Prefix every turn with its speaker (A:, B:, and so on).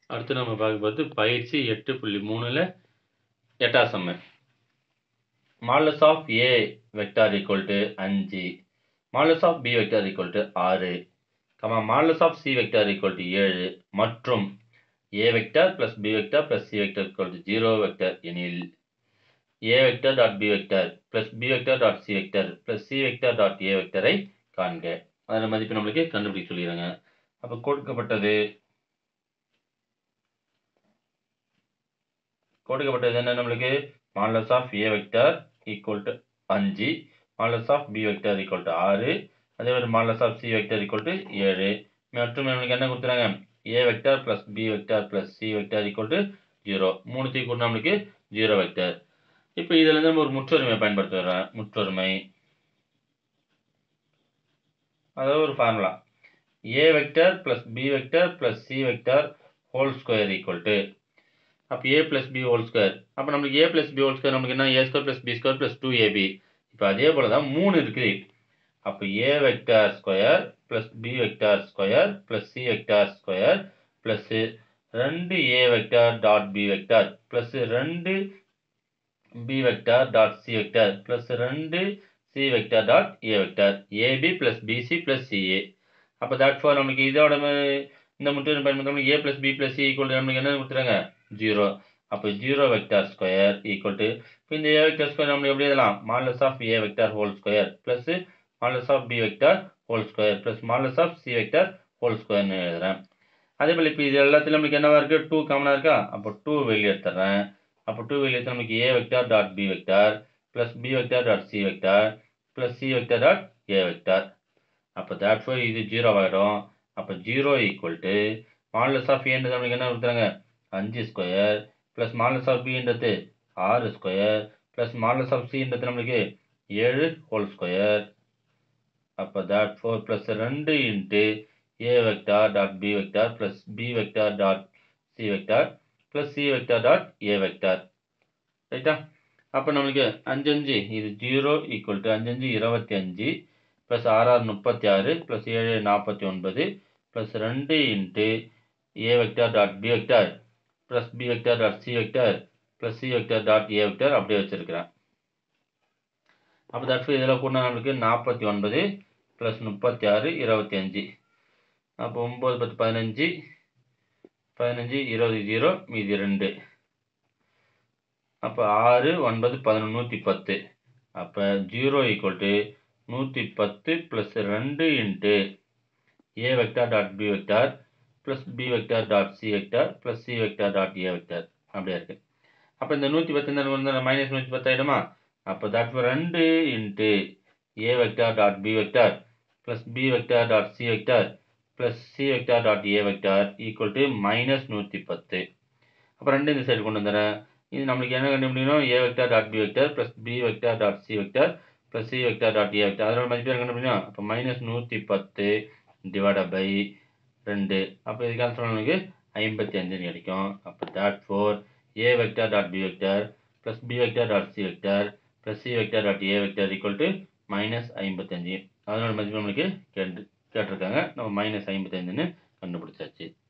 A: அடுத்து நம்ம பார்க்க போகிறது பயிற்சி எட்டு புள்ளி மூணில் எட்டாம் சம்மு modulus of A vector equal to அஞ்சு modulus of B vector equal to ஆறு comma modulus of C vector equal to ஏழு மற்றும் A vector plus B vector plus C vector equal to zero vector எனில் A vector dot B vector plus B vector dot C vector plus C vector dot A வெக்டரை காண்க அதன் மதிப்பு நம்மளுக்கு கண்டுபிடிக்க சொல்லிடுறாங்க அப்போ கொடுக்கப்பட்டது கொடுக்கப்பட்டது என்ன நம்மளுக்கு modulus of A vector equal to அஞ்சு modulus of B vector equal to ஆறு அதே மாதிரி modulus of C vector equal to ஏழு மற்றும் நம்மளுக்கு என்ன கொடுத்துறாங்க A vector plus B vector plus C vector equal to zero மூணுத்தையும் கூட நம்மளுக்கு ஜீரோ வெக்டார் இப்போ இதுல இருந்து நம்ம ஒரு முற்றொருமை பயன்படுத்துகிறோம் முற்றொருமை அதாவது ஒரு formula A vector plus B vector plus C vector whole square equal to அப்போ A plus B whole square அப்போ நம்மளுக்கு A plus B whole square நமக்கு என்ன A square plus B square plus two AB இப்போ அதே போல தான் மூணு இருக்குது அப்போ A vector square plus B vector square plus C vector square plus ரெண்டு A vector dot B vector plus ரெண்டு B vector dot C vector plus ரெண்டு C vector dot A vector AB plus BC plus CA அப்போ therefore நமக்கு இதோட இந்த முற்று பயன்படுத்த A plus B plus C equal நம்மளுக்கு என்ன கொடுத்துறாங்க ஜீரோ அப்போ zero vector square equal to இப்போ இந்த ஏ வெக்டார் ஸ்கொயர் நம்ம எப்படி எழுதலாம் modulus of A vector whole square plus modulus of B vector whole square plus modulus of C vector whole ஸ்கொயர்னு எழுதுறேன் அதே போல் இப்போ இது எல்லாத்துலையும் நம்மளுக்கு என்னவா இருக்குது டூ காமனாக இருக்கா அப்போ டூ வெளியே எடுத்துறேன் அப்போ டூ வெளியே எடுத்து நமக்கு A vector dot B vector plus B vector dot C vector plus C vector dot A vector அப்போ தேட் ஃபோர் இது ஜீரோ ஆகிடும் அப்போ zero equal to modulus of ஏன்றது நம்மளுக்கு என்ன கொடுத்துறாங்க அஞ்சு ஸ்கொயர் ப்ளஸ் மாலஸ் ஆஃப் பின்றது ஆறு ஸ்கொயர் ப்ளஸ் மாலஸ் ஆஃப் சின்றது நம்மளுக்கு ஏழு ஹோல் ஸ்கொயர் அப்போ தேட் ஃபோர் ப்ளஸ் ரெண்டு into A vector dot B vector plus B vector dot C vector plus C vector dot A vector ரைட்டா அப்போ நம்மளுக்கு அஞ்சு அஞ்சு இது ஜீரோ ஈக்குவல் டு அஞ்சு அஞ்சு இருபத்தி அஞ்சு ப்ளஸ் ஆறாறு முப்பத்தி ஆறு ப்ளஸ் ஏழு நாற்பத்தி ஒன்பது ப்ளஸ் ரெண்டு into A vector dot B vector plus B vector dot C vector plus C vector dot A vector அப்படியே வச்சுருக்கிறேன் அப்போ தட் இதில் கூட நம்மளுக்கு நாற்பத்தி ஒன்பது ப்ளஸ் முப்பத்தி ஆறு இருபத்தி அஞ்சு அப்போ ஒம்பது பத்து பதினஞ்சு பதினஞ்சு இருபது ஜீரோ மீதி ரெண்டு அப்போ ஆறு ஒன்பது பதினொன்று நூற்றி பத்து அப்போ ஜீரோ ஈக்குவல் டு நூற்றி பத்து ப்ளஸ் ரெண்டு into A vector dot B vector plus B vector dot C vector plus C vector dot A vector அப்படியே இருக்குது அப்போ இந்த நூற்றி பத்து இந்த மைனஸ் நூற்றி பத்து ஆகிடுமா அப்போ தட் ரெண்டு into A vector dot B vector plus B vector dot C vector plus C vector dot A vector equal to minus நூற்றி பத்து அப்போ ரெண்டு இந்த சைடு கொண்டு வந்துடுறேன் இது நம்மளுக்கு என்ன கண்டுபிடிக்கணும் A vector dot B vector plus B vector dot C vector plus C vector dot A vector அதோட மதிப்பு கண்டுபிடிக்கணும் அப்போ மைனஸ் நூற்றி பத்து டிவைட் பை ரெண்டு அப்போ இதுக்கு ஆன்சர் நமக்கு ஐம்பத்தி அஞ்சுன்னு கிடைக்கும் அப்போ therefore A vector dot B vector plus B vector dot C vector plus C vector dot A vector equal to minus ஐம்பத்தஞ்சு அதனோட மதிப்பு நம்மளுக்கு கேட்டு கேட்டிருக்காங்க நம்ம மைனஸ் ஐம்பத்தஞ்சுன்னு கண்டுபிடிச்சாச்சு